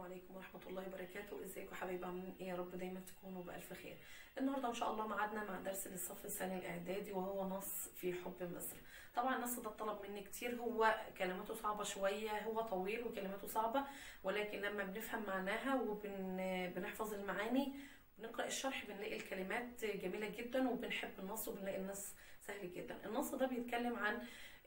عليكم ورحمة الله وبركاته ازيكم حبايبي عاملين ايه يا رب دايما تكونوا بألف خير النهاردة ان شاء الله ميعادنا مع درس للصف الثاني الاعدادي وهو نص في حب مصر طبعا النص ده طلب مني كتير هو كلماته صعبة شوية هو طويل وكلماته صعبة ولكن لما بنفهم معناها وبنحفظ المعاني بنقرأ الشرح بنلاقي الكلمات جميلة جدا وبنحب النص وبنلاقي النص سهل جدا النص ده بيتكلم عن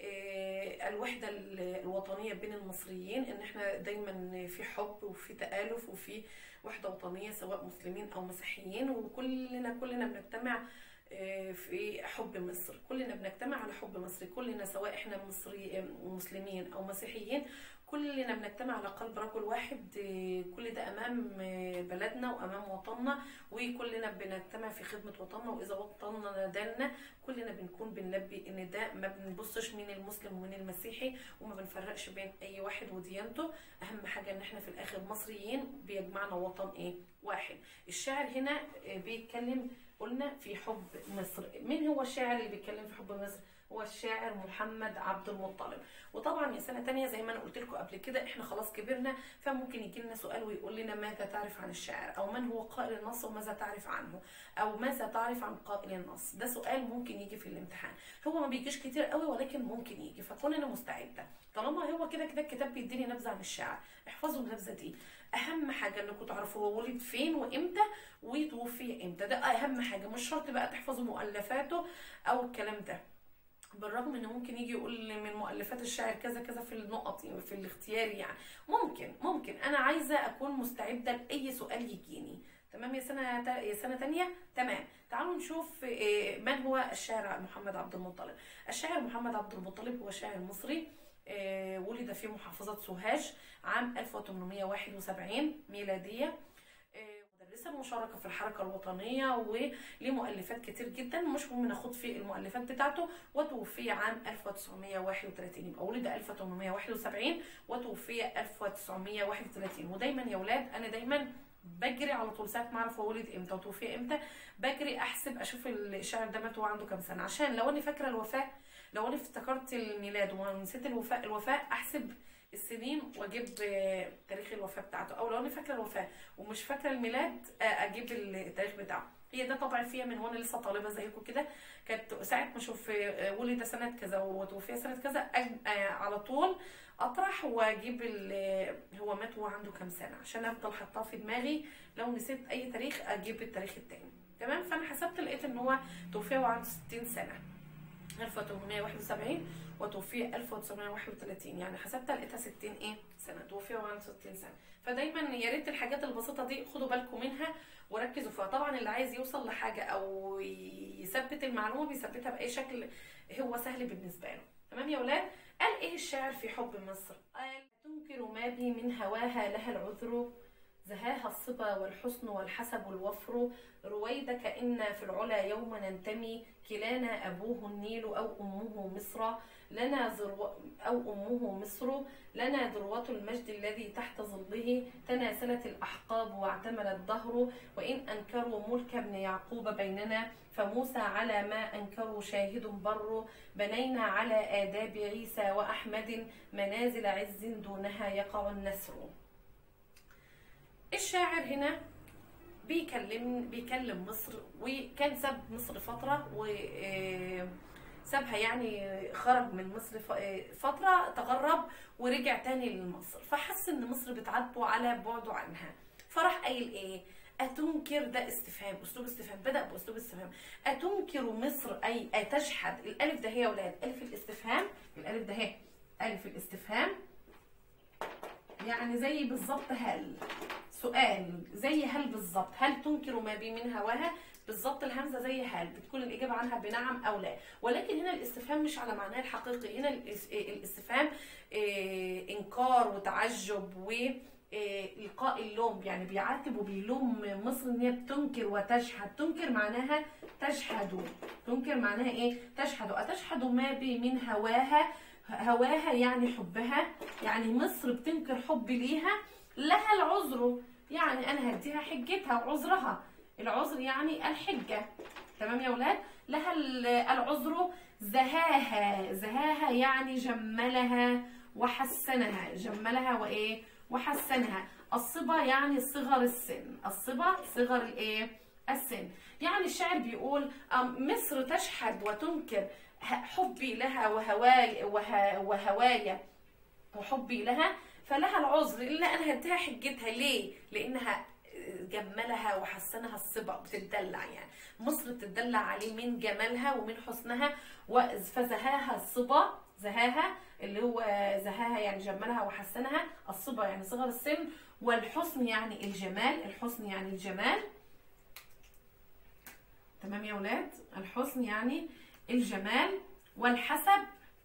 آه، الوحدة الوطنية بين المصريين ان احنا دايما في حب وفي تآلف وفي وحدة وطنية سواء مسلمين او مسيحيين وكلنا كلنا بنجتمع آه، في حب مصر كلنا بنجتمع على حب مصر كلنا سواء احنا مصري مسلمين او مسيحيين كلنا بنجتمع على قلب رجل واحد آه، كل ده امام آه، بلدنا وامام وطننا وكلنا بنجتمع في خدمه وطننا واذا وطننا نادلنا كلنا بنكون بنلبي ان ده ما بنبصش مين المسلم ومين المسيحي وما بنفرقش بين اي واحد وديانته اهم حاجه ان احنا في الاخر مصريين بيجمعنا وطن ايه واحد الشاعر هنا آه، بيتكلم قلنا في حب مصر مين هو الشاعر اللي بيتكلم في حب مصر هو الشاعر محمد عبد المطلب وطبعا يا سنه تانية زي ما انا قلت لكم قبل كده احنا خلاص كبرنا فممكن يجي لنا سؤال ويقول لنا ماذا تعرف عن الشاعر او من هو قائل النص وماذا تعرف عنه او ماذا تعرف عن قائل النص ده سؤال ممكن يجي في الامتحان هو ما بيجيش كتير قوي ولكن ممكن يجي فكون انا مستعده طالما هو كده كده الكتاب بيديني نبذه عن الشاعر احفظوا النبذه دي اهم حاجه انكم تعرفوا هو ولد فين وامتى وتوفي امتى ده اهم حاجه مش شرط بقى تحفظوا مؤلفاته او الكلام ده بالرغم ان ممكن يجي يقول من مؤلفات الشاعر كذا كذا في النقط في الاختيار يعني ممكن ممكن انا عايزه اكون مستعده لاي سؤال يجيني تمام يا سنه تا- يا سنه تانية تمام تعالوا نشوف آه، من هو الشاعر محمد عبد المطلب الشاعر محمد عبد المطلب هو شاعر مصري آه، ولد في محافظة سوهاج عام 1871 ميلادية آه، مدرسة مشاركة في الحركة الوطنية وليه مؤلفات كتير جدا مش مهم ناخد في المؤلفات بتاعته وتوفي عام 1931 يبقى ولد 1871 وتوفي 1931 ودايما يا ولاد انا دايما بجري على طول ساعه ما اعرف هو ولد امتى وتوفي امتى بجري احسب اشوف الشاعر ده مات وهو عنده كام سنه عشان لو انا فاكره الوفاه لو انا افتكرت الميلاد ونسيت الوفاه الوفاه احسب السنين واجيب آه، تاريخ الوفاه بتاعته او لو انا فاكره الوفاه ومش فاكره الميلاد آه، اجيب التاريخ بتاعه هي ده طبعا فيها من وانا لسه طالبه زيكم كده كانت ساعه ما اشوف آه، ولد سنه كذا وتوفي سنه كذا أج- آه، على طول اطرح واجيب ال- هو مات وهو عنده كام سنه عشان افضل حاطاه في دماغي لو نسيت اي تاريخ اجيب التاريخ التاني تمام فانا حسبت لقيت ان هو توفي وهو عنده 60 سنه 1871 وتوفي 1931 يعني حسبتها لقيتها 60 ايه سنه توفي وهو عنده 60 سنه فدايما يا ريت الحاجات البسيطه دي خدوا بالكم منها وركزوا فيها طبعا اللي عايز يوصل لحاجه او يثبت المعلومه بيثبتها باي شكل هو سهل بالنسبه له تمام يا ولاد قال ايه الشاعر في حب مصر قال تنكر ما بي من هواها لها العذر زهاها الصبا والحسن والحسب الوفر رويدك إنا في العلا يوم ننتمي كلانا أبوه النيل أو أمه مصر لنا ذرو أو أمه مصر لنا ذروة المجد الذي تحت ظله تناسلت الأحقاب واعتمل الدهر وإن أنكروا ملك ابن يعقوب بيننا فموسى على ما أنكروا شاهد بر بنينا على آداب عيسى وأحمد منازل عز دونها يقع النسر الشاعر هنا بيكلم بيكلم مصر وكان ساب مصر فترة و آه، سابها يعني خرج من مصر ف- آه، فترة تغرب ورجع تاني لمصر فحس ان مصر بتعاتبه على بعده عنها فراح قايل ايه أتنكر ده استفهام أسلوب استفهام بدأ بأسلوب استفهام أتنكر مصر أي أتجحد الألف ده هي يا ولاد ألف الاستفهام الألف ده هي ألف الاستفهام يعني زي بالظبط هل سؤال زي هل بالظبط هل تنكر ما بي من هواها بالظبط الهمزه زي هل بتكون الاجابه عنها بنعم او لا ولكن هنا الاستفهام مش على معناه الحقيقي هنا الاس- الاستفهام آه، انكار وتعجب و آه، القاء اللوم يعني بيعاتب وبيلوم مصر ان هي بتنكر وتجحد تنكر معناها تجحد تنكر معناها ايه تجحد اتجحد ما بي من هواها هواها يعني حبها يعني مصر بتنكر حب ليها لها العذر يعني انا هديها حجتها وعذرها العذر يعني الحجه تمام يا ولاد لها ال- العذر زهاها زهاها يعني جملها وحسنها جملها وايه وحسنها الصبا يعني صغر السن الصبا صغر الايه السن يعني الشاعر بيقول أم مصر تشحد وتنكر ه- حبي لها وهواي وه- وهوايا وحبي لها فلها العذر الا انا هديها حجتها ليه؟ لانها جملها وحسنها الصبا بتدلع يعني مصر بتدلع عليه من جمالها ومن حسنها و- فزهاها الصبا زهاها اللي هو زهاها يعني جملها وحسنها الصبا يعني صغر السن والحسن يعني الجمال الحسن يعني الجمال تمام يا ولاد الحسن يعني الجمال والحسب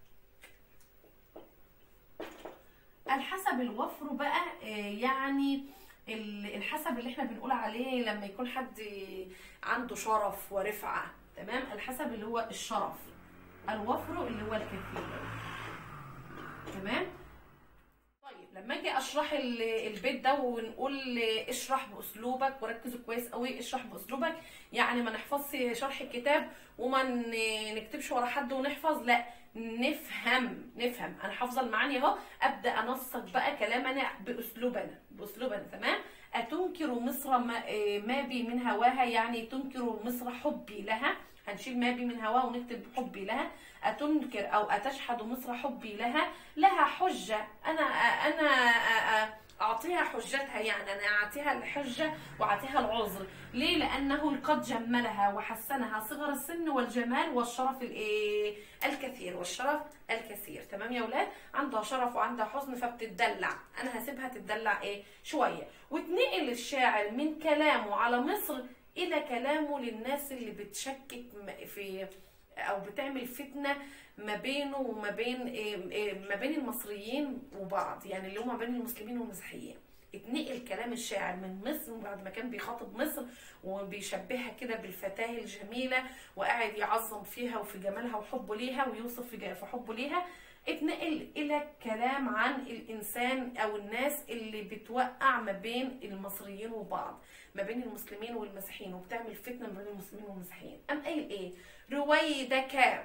الحسب الوفر بقى آه، يعني ال- الحسب اللي احنا بنقول عليه لما يكون حد عنده شرف ورفعة تمام الحسب اللي هو الشرف الوفر اللي هو الكثير تمام طيب لما اجي اشرح ال- البيت ده ونقول اشرح باسلوبك وركزوا كويس قوي اشرح باسلوبك يعني ما نحفظش شرح الكتاب وما ن- نكتبش ورا حد ونحفظ لا نفهم نفهم انا حافظه المعاني اهو ابدا انسق بقى كلامنا باسلوبنا باسلوبنا تمام اتنكر مصر ما, إيه، ما بي من هواها يعني تنكر مصر حبي لها هنشيل ما بي من هواها ونكتب حبي لها أتنكر أو أتشحد مصر حبي لها لها حجة أنا أنا أعطيها حجتها يعني أنا أعطيها الحجة وأعطيها العذر ليه؟ لأنه قد جملها وحسنها صغر السن والجمال والشرف الإيه؟ الكثير والشرف الكثير تمام يا ولاد؟ عندها شرف وعندها حسن فبتدلع أنا هسيبها تدلع إيه؟ شوية وتنقل الشاعر من كلامه على مصر إلى كلامه للناس اللي بتشكك م- في او بتعمل فتنه ما بينه وما بين إيه إيه ما بين المصريين وبعض يعني اللي هو ما بين المسلمين والمسيحيين اتنقل كلام الشاعر من مصر بعد ما كان بيخاطب مصر وبيشبهها كده بالفتاة الجميلة وقاعد يعظم فيها وفي جمالها وحبه ليها ويوصف في ج- في حبه ليها اتنقل الى كلام عن الانسان او الناس اللي بتوقع ما بين المصريين وبعض ما بين المسلمين والمسيحيين وبتعمل فتنه ما بين المسلمين والمسيحيين قام قايل ايه رويدك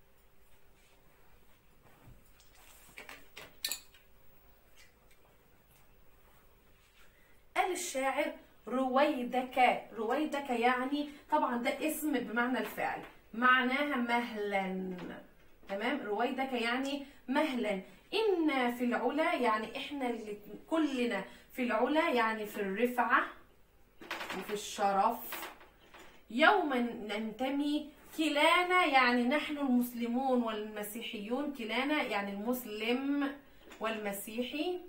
قال الشاعر رويدك رويدك يعني طبعا ده اسم بمعنى الفعل معناها مهلا تمام رويدك يعني مهلا إن في العلا يعني إحنا اللي كلنا في العلا يعني في الرفعة وفي الشرف يوما ننتمي كلانا يعني نحن المسلمون والمسيحيون كلانا يعني المسلم والمسيحي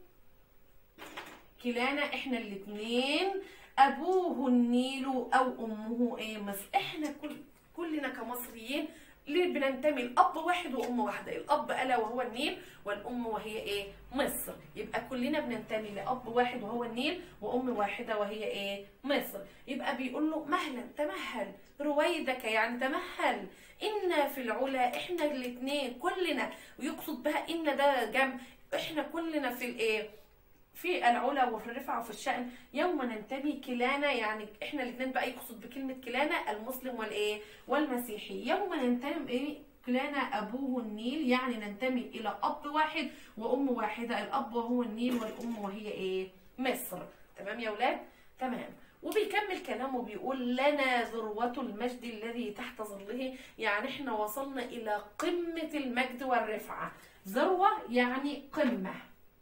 كلانا احنا الاثنين ابوه النيل او امه ايه مصر احنا كل كلنا كمصريين ليه بننتمي لاب واحد وام واحده الاب الا وهو النيل والام وهي ايه مصر يبقى كلنا بننتمي لاب واحد وهو النيل وام واحده وهي ايه مصر يبقى بيقول له مهلا تمهل رويدك يعني تمهل ان في العلا احنا الاثنين كلنا ويقصد بها ان ده جمع احنا كلنا في الايه في العلا وفي الرفعة وفي الشأن يوم ننتمي كلانا يعني احنا الاثنين بقى يقصد بكلمة كلانا المسلم والايه والمسيحي يوم ننتمي ايه كلانا ابوه النيل يعني ننتمي الى اب واحد وام واحدة الاب وهو النيل والام وهي ايه مصر تمام يا ولاد تمام وبيكمل كلامه بيقول لنا ذروة المجد الذي تحت ظله يعني احنا وصلنا الى قمة المجد والرفعة ذروة يعني قمة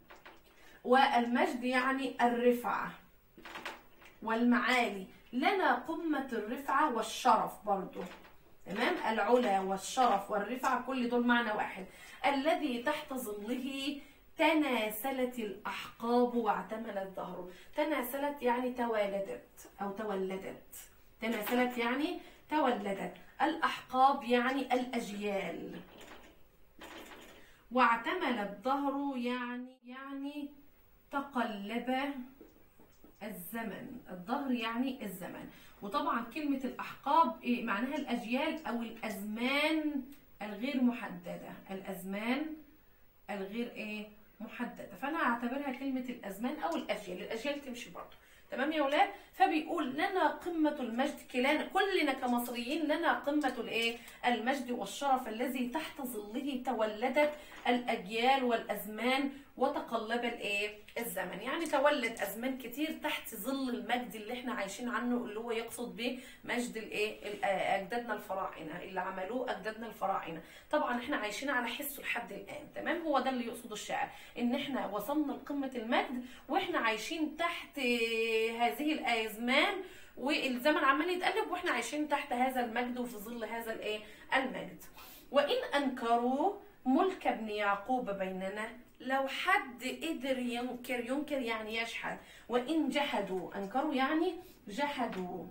والمجد يعني الرفعة والمعالي لنا قمة الرفعة والشرف برضو تمام العلا والشرف والرفعة كل دول معنى واحد الذي تحت ظله تناسلت الأحقاب واعتمل الظهر تناسلت يعني توالدت أو تولدت تناسلت يعني تولدت الأحقاب يعني الأجيال واعتمل الظهر يعني يعني تقلب الزمن الظهر يعني الزمن وطبعا كلمة الأحقاب إيه معناها الأجيال أو الأزمان الغير محددة الأزمان الغير إيه محددة فأنا أعتبرها كلمة الأزمان أو الأجيال الأجيال تمشي برضه تمام يا ولاد فبيقول لنا قمة المجد كلانا كلنا كمصريين لنا قمة الايه المجد والشرف الذي تحت ظله تولدت الأجيال والأزمان وتقلب الايه الزمن يعني تولد ازمان كتير تحت ظل المجد اللي احنا عايشين عنه اللي هو يقصد به مجد الايه ال- آه، اجدادنا الفراعنه اللي عملوه اجدادنا الفراعنه طبعا احنا عايشين على حسه لحد الان تمام هو ده اللي يقصده الشاعر ان احنا وصلنا لقمه المجد واحنا عايشين تحت آه، هذه الازمان والزمن عمال يتقلب واحنا عايشين تحت هذا المجد وفي ظل هذا الايه المجد وان انكروا ملك ابن يعقوب بيننا لو حد قدر ينكر ينكر يعني يجحد وان جحدوا انكروا يعني جحدوا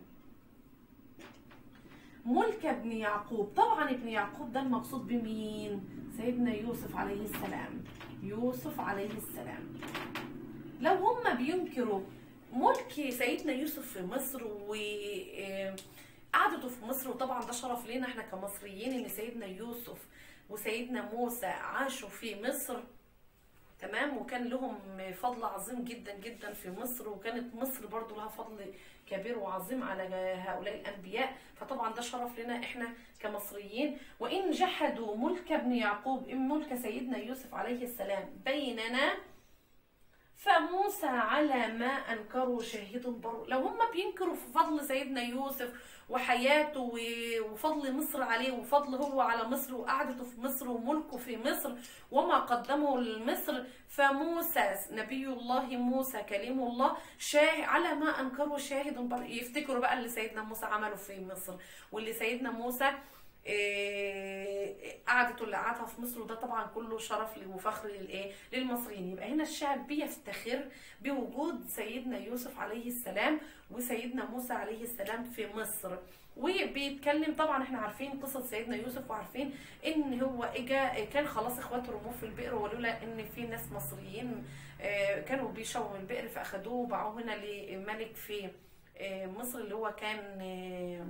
ملك ابن يعقوب طبعا ابن يعقوب ده المقصود بمين سيدنا يوسف عليه السلام يوسف عليه السلام لو هم بينكروا ملك سيدنا يوسف في مصر و آه، قعدته في مصر وطبعا ده شرف لينا احنا كمصريين ان سيدنا يوسف وسيدنا موسى عاشوا في مصر تمام وكان لهم فضل عظيم جدا جدا في مصر وكانت مصر برضو لها فضل كبير وعظيم على هؤلاء الانبياء فطبعا ده شرف لنا احنا كمصريين وان جحدوا ملك ابن يعقوب ان ملك سيدنا يوسف عليه السلام بيننا فموسى على ما انكروا شاهد بر لو هم بينكروا في فضل سيدنا يوسف وحياته و- وفضل مصر عليه وفضل هو على مصر وقعدته في مصر وملكه في مصر وما قدمه لمصر فموسى نبي الله موسى كليم الله شاهد على ما انكروا شاهد بر يفتكروا بقى اللي سيدنا موسى عمله في مصر واللي سيدنا موسى إيه، قعدته اللي قعدها في مصر وده طبعا كله شرف لي وفخر للايه للمصريين يبقى هنا الشعب بيفتخر بوجود سيدنا يوسف عليه السلام وسيدنا موسى عليه السلام في مصر وبيتكلم طبعا احنا عارفين قصه سيدنا يوسف وعارفين ان هو اجا كان خلاص اخواته رموه في البئر ولولا ان في ناس مصريين آه، كانوا بيشوا من البئر فاخدوه وباعوه هنا لملك في آه، مصر اللي هو كان آه،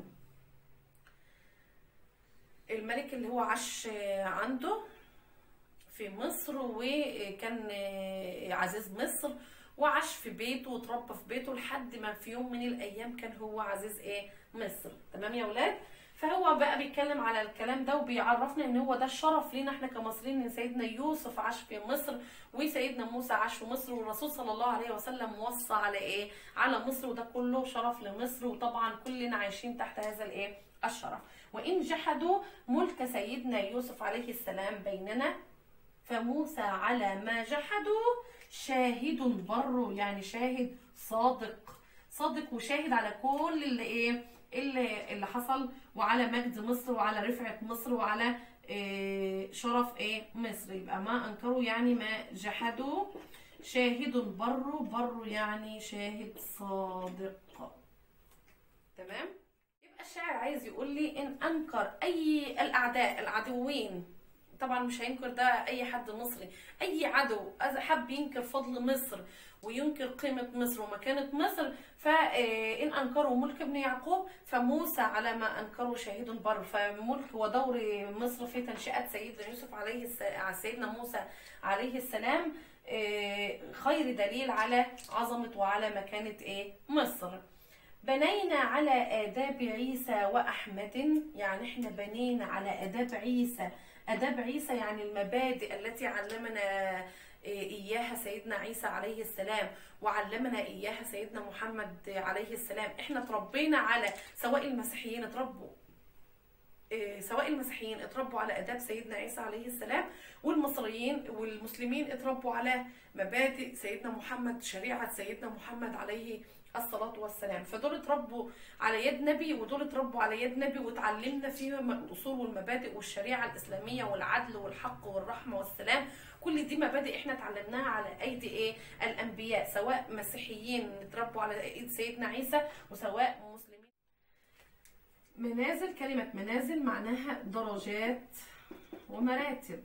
الملك اللي هو عاش آه، عنده في مصر وكان آه، عزيز مصر وعاش في بيته وتربى في بيته لحد ما في يوم من الايام كان هو عزيز ايه مصر تمام يا ولاد فهو بقى بيتكلم على الكلام ده وبيعرفنا ان هو ده الشرف لينا احنا كمصريين ان سيدنا يوسف عاش في مصر وسيدنا موسى عاش في مصر والرسول صلى الله عليه وسلم وصى على ايه على مصر وده كله شرف لمصر وطبعا كلنا عايشين تحت هذا الايه الشرف وان جحدوا ملك سيدنا يوسف عليه السلام بيننا فموسى على ما جحدوا شاهد بر يعني شاهد صادق صادق وشاهد على كل اللي ايه اللي اللي حصل وعلى مجد مصر وعلى رفعة مصر وعلى إيه شرف ايه مصر يبقى ما انكروا يعني ما جحدوا شاهد بر بر يعني شاهد صادق تمام يبقى الشاعر عايز يقول لي ان انكر اي الاعداء العدوين طبعا مش هينكر ده اي حد مصري اي عدو حب ينكر فضل مصر وينكر قيمة مصر ومكانة مصر فإن أنكروا ملك ابن يعقوب فموسى على ما أنكروا شاهد بر فملك ودور مصر في تنشئة سيدنا يوسف عليه الس- سيدنا موسى عليه السلام آه، خير دليل على عظمة وعلى مكانة إيه مصر بنينا على آداب عيسى وأحمد يعني احنا بنينا على آداب عيسى آداب عيسى يعني المبادئ التي علمنا إياها سيدنا عيسى عليه السلام وعلمنا إياها سيدنا محمد عليه السلام احنا تربينا على سواء المسيحيين اتربوا إيه، سواء المسيحيين اتربوا على اداب سيدنا عيسى عليه السلام والمصريين والمسلمين اتربوا على مبادئ سيدنا محمد شريعه سيدنا محمد عليه الصلاه والسلام فدول اتربوا على يد نبي ودول اتربوا على يد نبي وتعلمنا فيهم الاصول والمبادئ والشريعه الاسلاميه والعدل والحق والرحمه والسلام كل دي مبادئ احنا اتعلمناها على ايدي ايه الانبياء سواء مسيحيين اتربوا على ايد سيدنا عيسى وسواء مسلمين منازل كلمة منازل معناها درجات ومراتب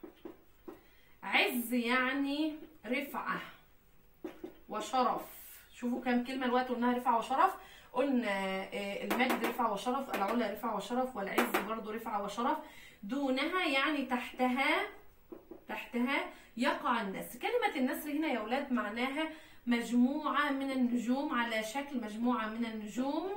عز يعني رفعة وشرف شوفوا كام كلمة الوقت قلناها رفعة وشرف قلنا آه، المجد رفعة وشرف العلا رفعة وشرف والعز برضو رفعة وشرف دونها يعني تحتها تحتها يقع النسر كلمة النسر هنا يا أولاد معناها مجموعة من النجوم على شكل مجموعة من النجوم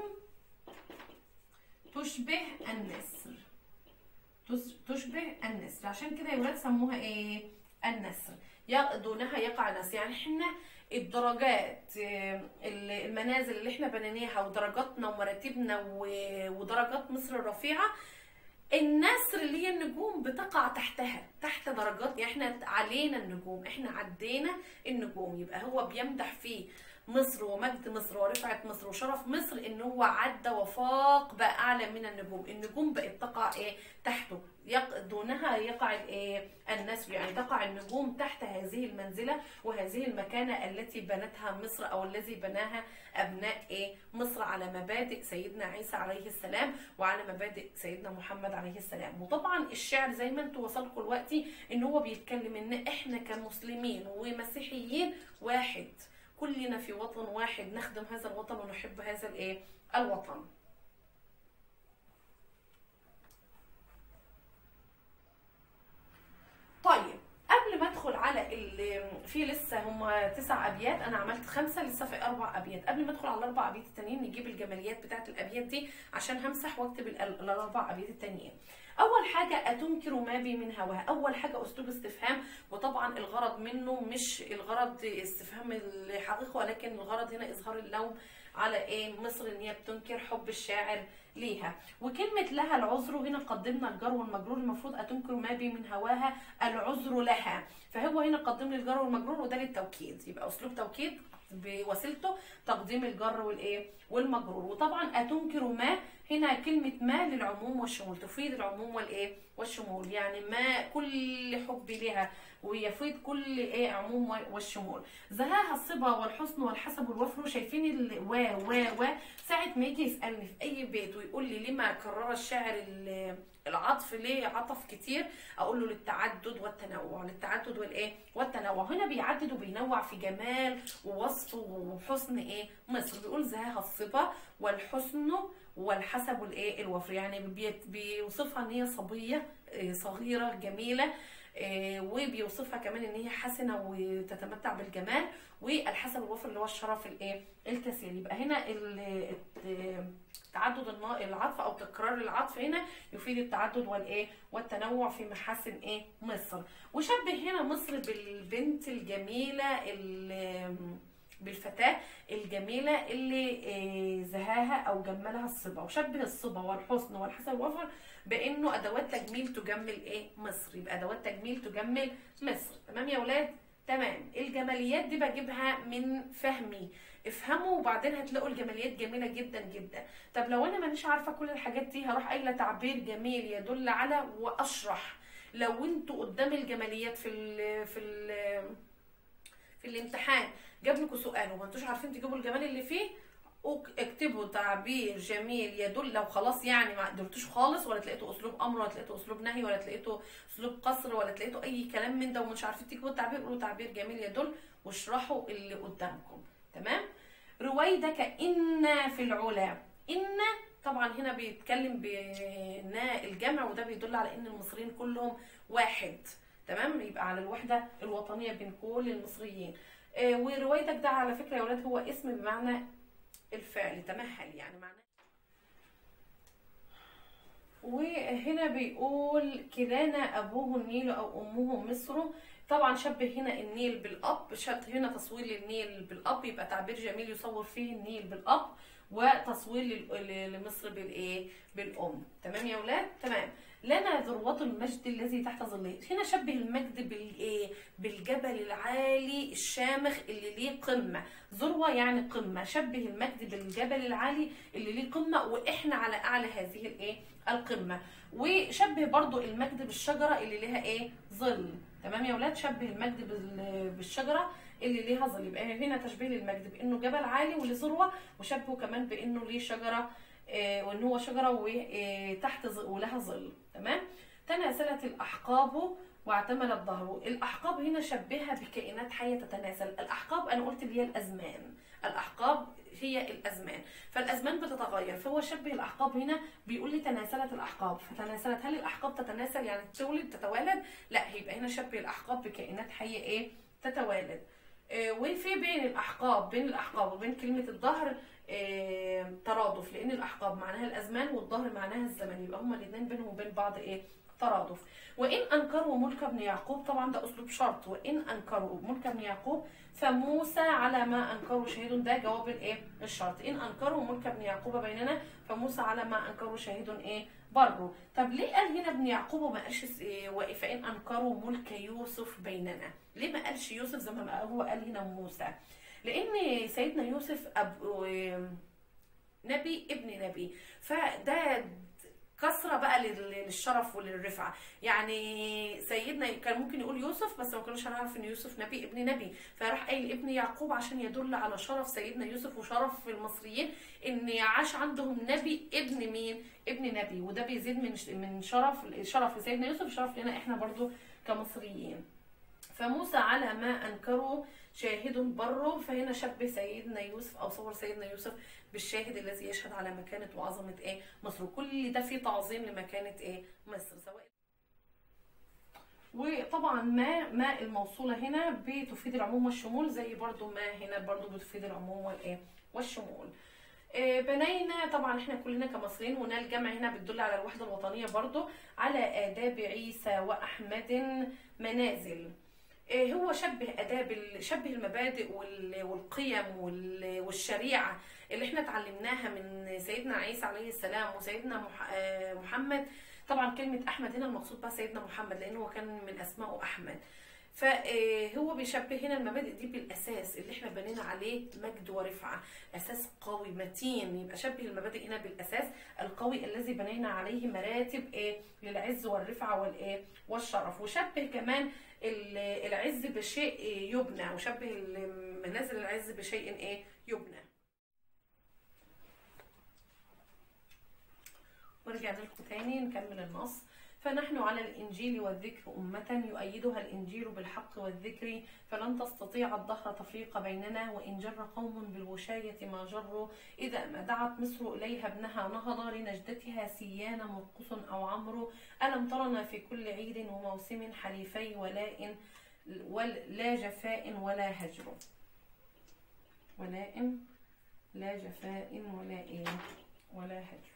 تشبه النسر تس- تشبه النسر عشان كده يا ولاد سموها ايه النسر دونها يقع ناس يعني احنا الدرجات آه، المنازل اللي احنا بنيناها ودرجاتنا ومراتبنا و- ودرجات مصر الرفيعه النسر اللي هي النجوم بتقع تحتها تحت درجات يعني احنا علينا النجوم احنا عدينا النجوم يبقى هو بيمدح فيه مصر ومجد مصر ورفعة مصر وشرف مصر ان هو عدى وفاق بقى اعلى من النجوم النجوم بقت تقع ايه تحته يق... دونها يقع الايه النسر يعني تقع النجوم تحت هذه المنزله وهذه المكانه التي بنتها مصر او الذي بناها ابناء ايه مصر على مبادئ سيدنا عيسى عليه السلام وعلى مبادئ سيدنا محمد عليه السلام وطبعا الشعر زي ما انتوا وصلكم دلوقتي ان هو بيتكلم ان احنا كمسلمين ومسيحيين واحد كلنا في وطن واحد نخدم هذا الوطن ونحب هذا الايه الوطن طيب قبل ما ادخل على ال- في لسه هم تسع ابيات انا عملت خمسه لسه في اربع ابيات قبل ما ادخل على الاربع ابيات التانيين نجيب الجماليات بتاعت الابيات دي عشان همسح واكتب ال- الاربع ابيات التانيين اول حاجه اتنكر ما بي من هواها اول حاجه اسلوب استفهام وطبعا الغرض منه مش الغرض استفهام الحقيقه ولكن الغرض هنا اظهار اللوم على ايه مصر ان هي بتنكر حب الشاعر ليها وكلمة لها العذر هنا قدمنا الجر والمجرور المفروض أتنكر ما بي من هواها العذر لها فهو هنا قدم لي الجر والمجرور وده للتوكيد يبقى أسلوب توكيد بوسيلته تقديم الجر والايه والمجرور وطبعا أتنكر ما هنا كلمة ما للعموم والشمول تفيد العموم والايه والشمول يعني ما كل حب لها ويفيد كل ايه عموم والشمول زهاها الصبا والحسن والحسب والوفر شايفين ال و و و ساعة ما يجي يسألني في أي بيت ويقول لي لما كرر الشاعر ال- العطف ليه عطف كتير أقول له للتعدد والتنوع للتعدد والإيه والتنوع هنا بيعدد وبينوع في جمال ووصف وحسن إيه مصر بيقول زهاها الصبا والحسن والحسب والإيه الوفر يعني بيت- بيوصفها إن هي صبية إيه، صغيرة جميلة إيه، وبيوصفها كمان ان هي حسنه وتتمتع بالجمال والحسب الوفر اللي هو الشرف الايه الكثير يبقى هنا ال- الت- تعدد النا- العطف او تكرار العطف هنا يفيد التعدد والايه والتنوع في محاسن ايه مصر وشبه هنا مصر بالبنت الجميله ال- بالفتاة الجميلة اللي آه، زهاها أو جملها الصبا وشبه الصبا والحسن والحسن والوفر بأنه أدوات تجميل تجمل إيه مصر يبقى أدوات تجميل تجمل مصر تمام يا ولاد تمام الجماليات دي بجيبها من فهمي افهموا وبعدين هتلاقوا الجماليات جميله جدا جدا طب لو انا مانيش عارفه كل الحاجات دي هروح قايله تعبير جميل يدل على واشرح لو انتوا قدام الجماليات في ال في ال في الامتحان جاب لكم سؤال وما انتوش عارفين تجيبوا الجمال اللي فيه أك- اكتبوا تعبير جميل يدل لو خلاص يعني ما قدرتوش خالص ولا تلاقيتوا اسلوب امر ولا تلاقيتوا اسلوب نهي ولا تلاقيتوا اسلوب قصر ولا تلاقيتوا اي كلام من ده ومش عارفين تكتبوا التعبير قولوا تعبير جميل يدل واشرحوا اللي قدامكم تمام رويدك إن في العلا إن طبعا هنا بيتكلم بنا الجمع وده بيدل على ان المصريين كلهم واحد تمام يبقى على الوحده الوطنيه بين كل المصريين آه، وروايتك ده على فكره يا ولاد هو اسم بمعنى الفعل تمهل يعني معناه وهنا بيقول كلانا ابوه النيل او امه مصر طبعا شبه هنا النيل بالاب شبه هنا تصوير للنيل بالاب يبقى تعبير جميل يصور فيه النيل بالاب وتصوير لل- لمصر بالايه بالام تمام يا ولاد تمام لنا ذروة المجد الذي تحت ظله هنا شبه المجد بالايه بالجبل العالي الشامخ اللي ليه قمة ذروة يعني قمة شبه المجد بالجبل العالي اللي ليه قمة واحنا على اعلى هذه الايه القمة وشبه برضو المجد بالشجرة اللي ليها ايه ظل تمام يا ولاد شبه المجد بال- بالشجرة اللي ليها ظل يبقى هنا تشبيه للمجد بانه جبل عالي وليه ذروة وشبهه كمان بانه ليه شجرة آه، وان هو شجرة وتحت ولها ظل تمام تناسلت الاحقاب واعتمل الظهر الاحقاب هنا شبهها بكائنات حيه تتناسل الاحقاب انا قلت اللي هي الازمان الاحقاب هي الازمان فالازمان بتتغير فهو شبه الاحقاب هنا بيقول لي تناسلت الاحقاب فتناسلت هل الاحقاب تتناسل يعني تولد تتوالد لا هيبقى هنا شبه الاحقاب بكائنات حيه ايه تتوالد آه، وفي بين الاحقاب بين الاحقاب وبين كلمه الظهر آه، ترادف لان الاحقاب معناها الازمان والظهر معناها الزمن يبقى هما الاثنين بينهم وبين بعض ايه ترادف وان انكروا ملك ابن يعقوب طبعا ده اسلوب شرط وان انكروا ملك ابن يعقوب فموسى على ما انكروا شهيد ده جواب الايه الشرط ان انكروا ملك ابن يعقوب بيننا فموسى على ما انكروا شهيد ايه بره طب ليه قال هنا ابن يعقوب وما قالش إيه فان انكروا ملك يوسف بيننا ليه ما قالش يوسف زي ما هو قال هنا موسى لان سيدنا يوسف أب... نبي ابن نبي فده كسره بقى للشرف وللرفعه يعني سيدنا كان ممكن يقول يوسف بس ما كانوش هنعرف ان يوسف نبي ابن نبي فراح قايل ابن يعقوب عشان يدل على شرف سيدنا يوسف وشرف المصريين ان عاش عندهم نبي ابن مين ابن نبي وده بيزيد من من شرف شرف لسيدنا يوسف شرف لنا احنا برضو كمصريين فموسى على ما انكروا شاهد بره فهنا شبه سيدنا يوسف او صور سيدنا يوسف بالشاهد الذي يشهد على مكانه وعظمه ايه مصر كل ده فيه تعظيم لمكانه ايه مصر سواء وطبعا ما ما الموصوله هنا بتفيد العموم والشمول زي برضو ما هنا برضو بتفيد العموم والايه والشمول آه بنينا طبعا احنا كلنا كمصريين هنا الجمع هنا بتدل على الوحده الوطنيه برضو على اداب عيسى واحمد منازل هو شبه اداب شبه المبادئ والقيم والشريعه اللي احنا اتعلمناها من سيدنا عيسى عليه السلام وسيدنا محمد طبعا كلمه احمد هنا المقصود بها سيدنا محمد لانه هو كان من اسمائه احمد فهو بيشبه هنا المبادئ دي بالاساس اللي احنا بنينا عليه مجد ورفعه اساس قوي متين يبقى شبه المبادئ هنا بالاساس القوي الذي بنينا عليه مراتب ايه للعز والرفعه والايه والشرف وشبه كمان العز بشيء يبنى وشبه منازل العز بشيء ايه يبنى ورجعنا لكم تاني نكمل النص فنحن على الإنجيل والذكر أمة يؤيدها الإنجيل بالحق والذكر فلن تستطيع الدهر تفريق بيننا وإن جر قوم بالوشاية ما جروا إذا ما دعت مصر إليها ابنها نهض لنجدتها سيان مرقص أو عمرو ألم ترنا في كل عيد وموسم حليفي ولاء ولا جفاء ولا هجر ولاء لا جفاء ولا إيه ولا هجر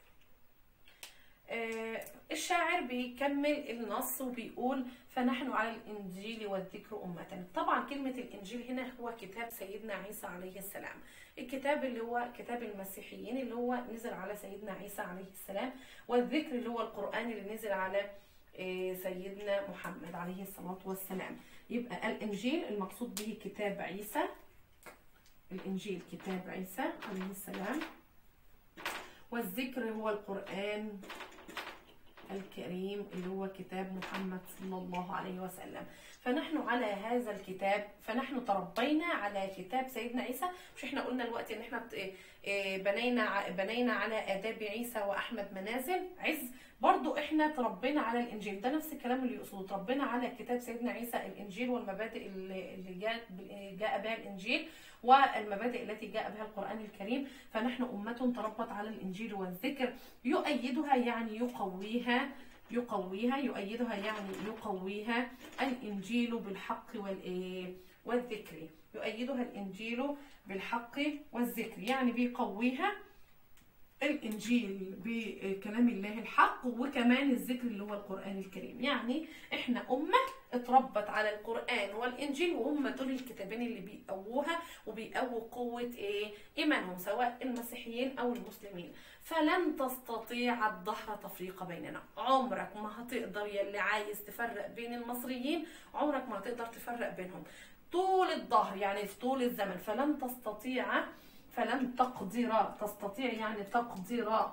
آه الشاعر بيكمل النص وبيقول فنحن على الانجيل والذكر امه طبعا كلمه الانجيل هنا هو كتاب سيدنا عيسى عليه السلام الكتاب اللي هو كتاب المسيحيين اللي هو نزل على سيدنا عيسى عليه السلام والذكر اللي هو القران اللي نزل على آه سيدنا محمد عليه الصلاه والسلام يبقى الانجيل المقصود به كتاب عيسى الانجيل كتاب عيسى عليه السلام والذكر هو القرآن الكريم اللي هو كتاب محمد صلى الله عليه وسلم فنحن على هذا الكتاب فنحن تربينا على كتاب سيدنا عيسى مش احنا قلنا الوقت ان احنا بنينا بنينا على اداب عيسى واحمد منازل عز برضو احنا تربينا على الانجيل ده نفس الكلام اللي يقصده تربينا على كتاب سيدنا عيسى الانجيل والمبادئ اللي جاء جاء بها الانجيل والمبادئ التي جاء بها القرآن الكريم فنحن أمة تربت على الإنجيل والذكر يؤيدها يعني يقويها يقويها يؤيدها يعني يقويها الإنجيل بالحق والذكر يؤيدها الإنجيل بالحق والذكر يعني بيقويها الانجيل بكلام الله الحق وكمان الذكر اللي هو القران الكريم يعني احنا امه اتربت على القران والانجيل وهم دول الكتابين اللي بيقووها وبيقووا قوه ايه ايمانهم سواء المسيحيين او المسلمين فلن تستطيع الدهر تفريق بيننا عمرك ما هتقدر يلي عايز تفرق بين المصريين عمرك ما هتقدر تفرق بينهم طول الظهر يعني في طول الزمن فلن تستطيع فلن تقدر تستطيع يعني تقدر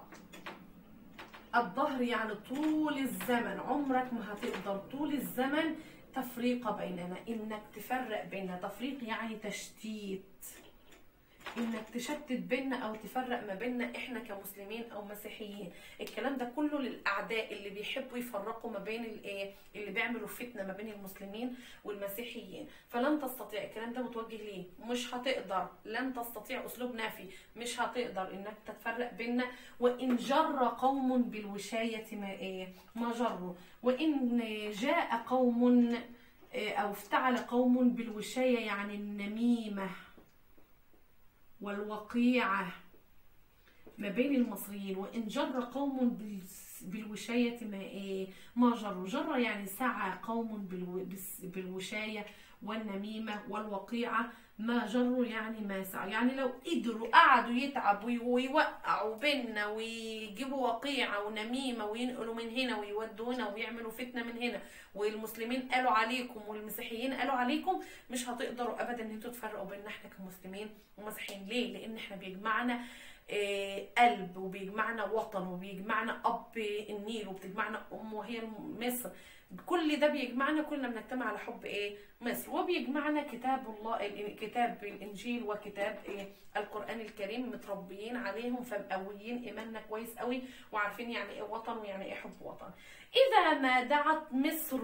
الظهر يعني طول الزمن عمرك ما هتقدر طول الزمن تفريق بيننا انك تفرق بيننا تفريق يعني تشتيت انك تشتت بيننا او تفرق ما بيننا احنا كمسلمين او مسيحيين الكلام ده كله للاعداء اللي بيحبوا يفرقوا ما بين الايه اللي بيعملوا فتنه ما بين المسلمين والمسيحيين فلن تستطيع الكلام ده متوجه ليه مش هتقدر لن تستطيع اسلوب نافي مش هتقدر انك تتفرق بيننا وان جر قوم بالوشايه ما ايه ما جروا وان جاء قوم او افتعل قوم بالوشايه يعني النميمه والوقيعة ما بين المصريين وإن جر قوم بالوشاية ما إيه ما جروا جر يعني سعى قوم بالو- بس- بالوشاية والنميمة والوقيعة ما جروا يعني ما سعوا يعني لو قدروا قعدوا يتعبوا ويوقعوا بينا ويجيبوا وقيعة ونميمة وينقلوا من هنا ويودوا هنا ويعملوا فتنة من هنا والمسلمين قالوا عليكم والمسيحيين قالوا عليكم مش هتقدروا ابدا ان انتوا تفرقوا بيننا احنا كمسلمين ومسيحيين ليه لان احنا بيجمعنا آه، قلب وبيجمعنا وطن وبيجمعنا اب النيل وبتجمعنا ام وهي مصر كل ده بيجمعنا كلنا بنجتمع على حب ايه مصر وبيجمعنا كتاب الله ال- كتاب الانجيل وكتاب ايه القران الكريم متربيين عليهم فمقويين ايماننا كويس قوي وعارفين يعني ايه وطن ويعني ايه حب وطن اذا ما دعت مصر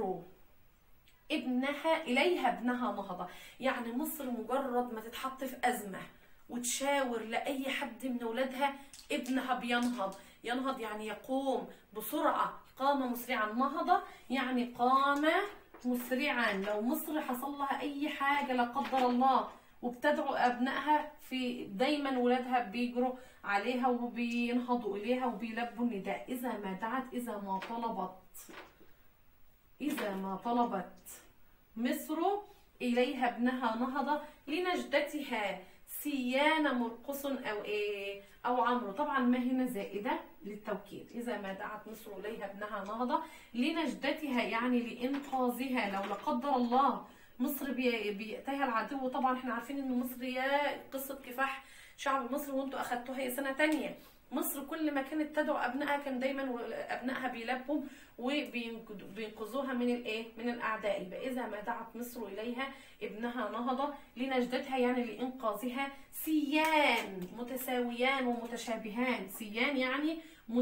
ابنها اليها ابنها نهضه يعني مصر مجرد ما تتحط في ازمه وتشاور لاي حد من اولادها ابنها بينهض ينهض يعني يقوم بسرعه قام مسرعا نهض يعني قام مسرعا لو مصر حصل لها اي حاجه لا قدر الله وبتدعو ابنائها في دايما ولادها بيجروا عليها وبينهضوا اليها وبيلبوا النداء اذا ما دعت اذا ما طلبت إذا ما طلبت مصر إليها ابنها نهضة لنجدتها سيان مرقص أو إيه أو عمرو طبعا ما هنا زائدة للتوكيد إذا ما دعت مصر إليها ابنها نهضة لنجدتها يعني لإنقاذها لو لا قدر الله مصر بي- بيأتيها العدو طبعا احنا عارفين ان مصر يا قصة كفاح شعب مصر وانتوا اخدتوها هي سنة تانية مصر كل ما كانت تدعو ابنائها كان دايما ابنائها بيلبوا وبينقذوها من الايه من الاعداء يبقى اذا ما دعت مصر اليها ابنها نهضه لنجدتها يعني لانقاذها سيان متساويان ومتشابهان سيان يعني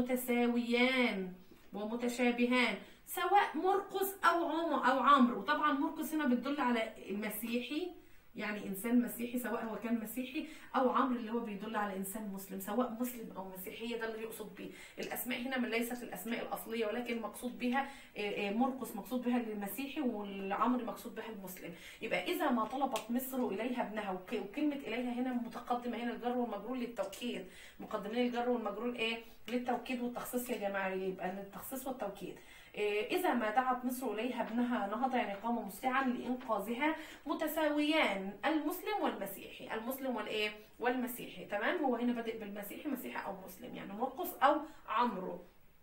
متساويان ومتشابهان سواء مرقس او عمر او عمرو وطبعا مرقس هنا بتدل على المسيحي يعني انسان مسيحي سواء هو كان مسيحي او عمرو اللي هو بيدل على انسان مسلم سواء مسلم او مسيحيه ده اللي يقصد بيه الاسماء هنا من ليست الاسماء الاصليه ولكن مقصود بها آه، آه، مرقس مقصود بها المسيحي والعمرو مقصود بها المسلم يبقى اذا ما طلبت مصر اليها ابنها وك- وكلمه اليها هنا متقدمه هنا الجر والمجرور للتوكيد مقدمين الجر والمجرور ايه للتوكيد والتخصيص يا جماعه يبقى التخصيص والتوكيد إيه، إذا ما دعت مصر إليها ابنها نهض يعني قام مسرعا لإنقاذها متساويان المسلم والمسيحي المسلم والإيه والمسيحي تمام هو هنا بادئ بالمسيحي مسيحي أو مسلم يعني مرقس أو عمرو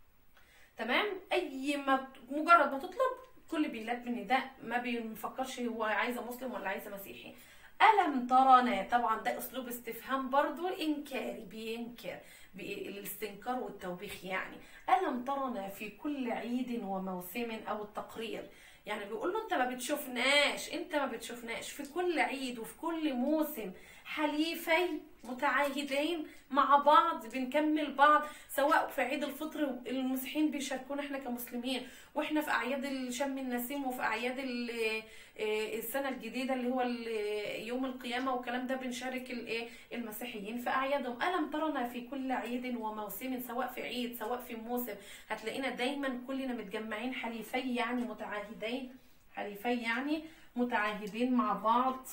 تمام أي ما مجرد ما تطلب كل بيلاد بالنداء ما بيفكرش هو عايزة مسلم ولا عايزة مسيحي ألم ترنا طبعا ده أسلوب استفهام برضو إنكاري بينكر بي- الاستنكار والتوبيخ يعني ألم ترنا في كل عيد وموسم أو التقرير يعني بيقول له انت ما بتشوفناش انت ما بتشوفناش في كل عيد وفي كل موسم حليفي متعاهدين مع بعض بنكمل بعض سواء في عيد الفطر المسيحيين بيشاركونا احنا كمسلمين واحنا في اعياد شم النسيم وفي اعياد ال- آه، السنه الجديده اللي هو ال- يوم القيامه والكلام ده بنشارك الايه المسيحيين في اعيادهم الم ترنا في كل عيد وموسم سواء في عيد سواء في موسم هتلاقينا دايما كلنا متجمعين حليفي يعني متعاهدين حليفي يعني متعاهدين مع بعض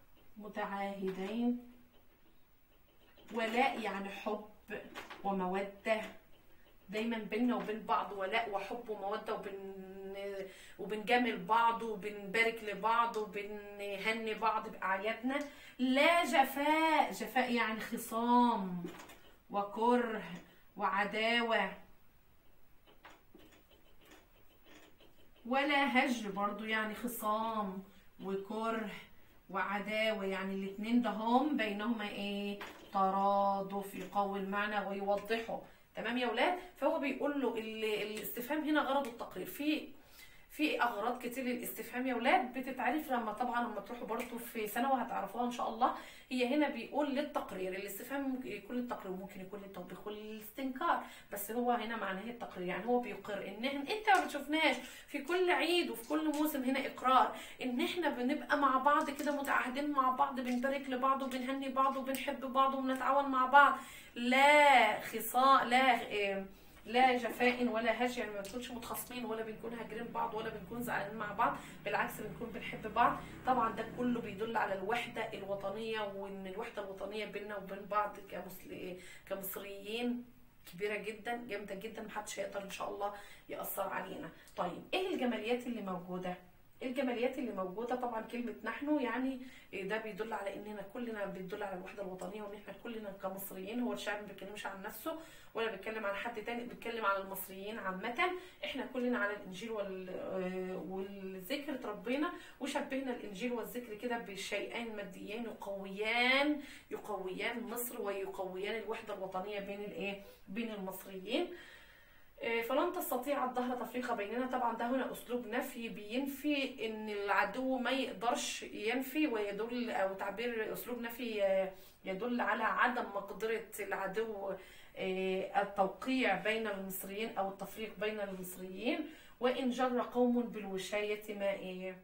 متعاهدين ولاء يعني حب ومودة دايما بينا وبين بعض ولاء وحب ومودة وبن وبنجامل بعض وبنبارك لبعض وبنهني بعض بأعيادنا لا جفاء جفاء يعني خصام وكره وعداوة ولا هجر برضو يعني خصام وكره وعداوة يعني الاتنين ده هم بينهما ايه ترادف يقوي المعنى ويوضحه تمام يا ولاد فهو بيقول له ال- الاستفهام هنا غرض التقرير في في اغراض كتير للاستفهام يا ولاد بتتعرف لما طبعا لما تروحوا برضه في ثانوي هتعرفوها ان شاء الله هي هنا بيقول للتقرير الاستفهام ممكن يكون للتقرير ممكن يكون للتوبيخ والاستنكار بس هو هنا معناه التقرير يعني هو بيقر ان إحنا- انت ما بتشوفناش في كل عيد وفي كل موسم هنا اقرار ان احنا بنبقى مع بعض كده متعاهدين مع بعض بنبارك لبعض وبنهني بعض وبنحب بعض وبنتعاون مع بعض لا خصاء لا إيه لا جفاء ولا هجر يعني ما بنكونش متخاصمين ولا بنكون هاجرين بعض ولا بنكون زعلانين مع بعض بالعكس بنكون بنحب بعض طبعا ده كله بيدل على الوحده الوطنيه وان الوحده الوطنيه بيننا وبين بعض كمسل... كمصريين كبيره جدا جامده جدا محدش هيقدر ان شاء الله ياثر علينا طيب ايه الجماليات اللي موجوده الجماليات اللي موجوده طبعا كلمه نحن يعني ده بيدل على اننا كلنا بيدل على الوحده الوطنيه وان احنا كلنا كمصريين هو الشاعر ما بيتكلمش عن نفسه ولا بيتكلم عن حد تاني بيتكلم على المصريين عامه احنا كلنا على الانجيل وال والذكر اتربينا وشبهنا الانجيل والذكر كده بشيئين ماديين يقويان يقويان مصر ويقويان الوحده الوطنيه بين الايه بين المصريين فلن تستطيع الظهر تفريق بيننا طبعا ده هنا اسلوب نفي بينفي ان العدو ما يقدرش ينفي ويدل او تعبير اسلوب نفي يدل على عدم مقدره العدو التوقيع بين المصريين او التفريق بين المصريين وان جر قوم بالوشايه ما إيه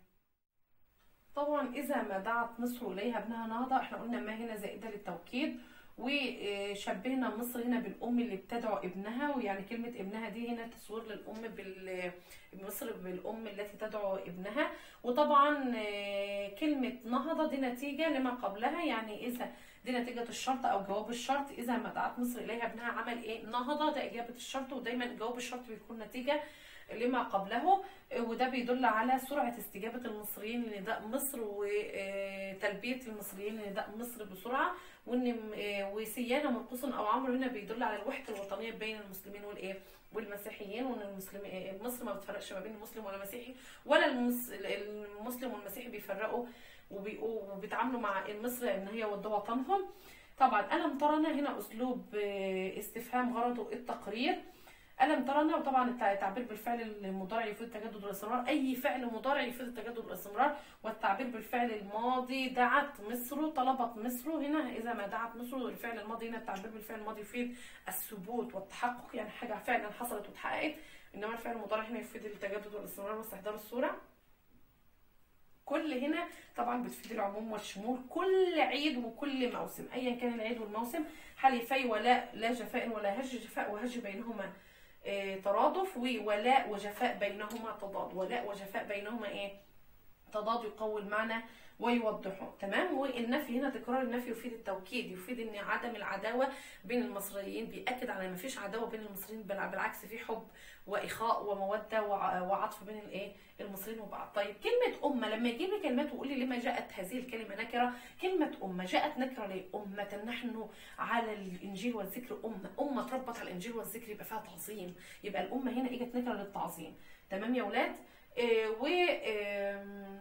طبعا اذا ما دعت مصر اليها ابنها نهضه احنا قلنا ما هنا زائده للتوكيد وشبهنا مصر هنا بالام اللي بتدعو ابنها ويعني كلمه ابنها دي هنا تصوير للام بال مصر بالام التي تدعو ابنها وطبعا كلمه نهضه دي نتيجه لما قبلها يعني اذا دي نتيجه الشرط او جواب الشرط اذا ما دعت مصر اليها ابنها عمل ايه نهضه ده اجابه الشرط ودايما جواب الشرط بيكون نتيجه لما قبله وده بيدل على سرعة استجابة المصريين لنداء مصر وتلبية المصريين لنداء مصر بسرعة وان وسيانة منقوص او عمرو هنا بيدل على الوحدة الوطنية بين المسلمين والايه والمسيحيين وان المسلمين مصر ما بتفرقش ما بين المسلم والمسيحي ولا المسلم والمسيحي بيفرقوا وبيتعاملوا مع مصر ان هي ود وطنهم طبعا ألم ترنا هنا أسلوب استفهام غرضه التقرير ألم ترنا وطبعا التعبير بالفعل المضارع يفيد التجدد والاستمرار أي فعل مضارع يفيد التجدد والاستمرار والتعبير بالفعل الماضي دعت مصر طلبت مصر هنا إذا ما دعت مصر الفعل الماضي هنا التعبير بالفعل الماضي يفيد الثبوت والتحقق يعني حاجة فعلا حصلت واتحققت إنما الفعل المضارع هنا يفيد التجدد والاستمرار واستحضار الصورة كل هنا طبعا بتفيد العموم والشمول كل عيد وكل موسم ايا كان العيد والموسم حليفي ولاء لا جفاء ولا هج جفاء وهج بينهما ترادف وولاء وجفاء بينهما تضاد ولاء وجفاء بينهما ايه تضاد يقوي المعنى ويوضحه تمام والنفي هنا تكرار النفي يفيد التوكيد يفيد ان عدم العداوه بين المصريين بياكد على ما فيش عداوه بين المصريين بالعكس في حب واخاء وموده وعطف بين الايه المصريين وبعض طيب كلمه امه لما يجيب لي كلمات ويقول لي لما جاءت هذه الكلمه نكره كلمه امه جاءت نكره ليه امه نحن على الانجيل والذكر امه امه تربط على الانجيل والذكر يبقى فيها تعظيم يبقى الامه هنا اجت نكره للتعظيم تمام يا ولاد إيه و إيه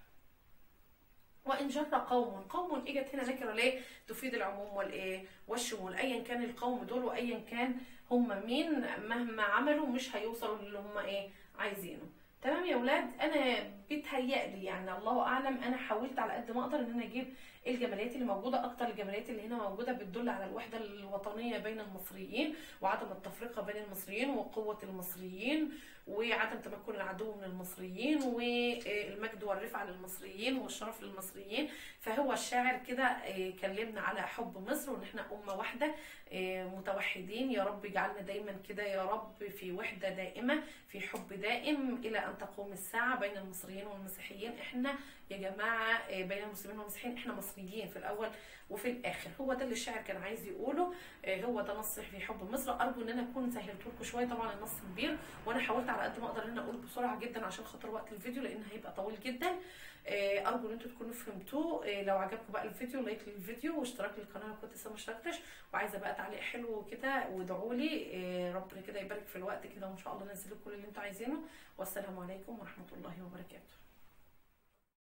وان جر قوم قوم اجت هنا نكره ليه تفيد العموم والايه والشمول ايا كان القوم دول وايا كان هم مين مهما عملوا مش هيوصلوا للي هم ايه عايزينه تمام يا ولاد انا بيتهيألي يعني الله اعلم انا حاولت على قد ما اقدر ان انا اجيب الجماليات اللي موجوده اكتر الجماليات اللي هنا موجوده بتدل على الوحده الوطنيه بين المصريين وعدم التفرقه بين المصريين وقوه المصريين وعدم تمكن العدو من المصريين والمجد والرفعه للمصريين والشرف للمصريين فهو الشاعر كده كلمنا على حب مصر وان احنا امه واحده متوحدين يا رب اجعلنا دايما كده يا رب في وحده دائمه في حب دائم الى ان تقوم الساعه بين المصريين والمسيحيين احنا يا جماعه بين المسلمين والمسيحيين احنا مصريين في الاول وفي الاخر هو ده اللي الشاعر كان عايز يقوله هو ده نص في حب مصر ارجو ان انا اكون سهلت لكم شويه طبعا النص كبير وانا حاولت على قد ما اقدر ان انا اقول بسرعه جدا عشان خاطر وقت الفيديو لان هيبقى طويل جدا ارجو ان انتوا تكونوا فهمتوه لو عجبكم بقى الفيديو لايك للفيديو واشتراك للقناه لو كنت لسه ما اشتركتش وعايزه بقى تعليق حلو كده وادعوا لي ربنا كده يبارك في الوقت كده وان شاء الله انزل لكم كل اللي انتوا عايزينه والسلام عليكم ورحمه الله وبركاته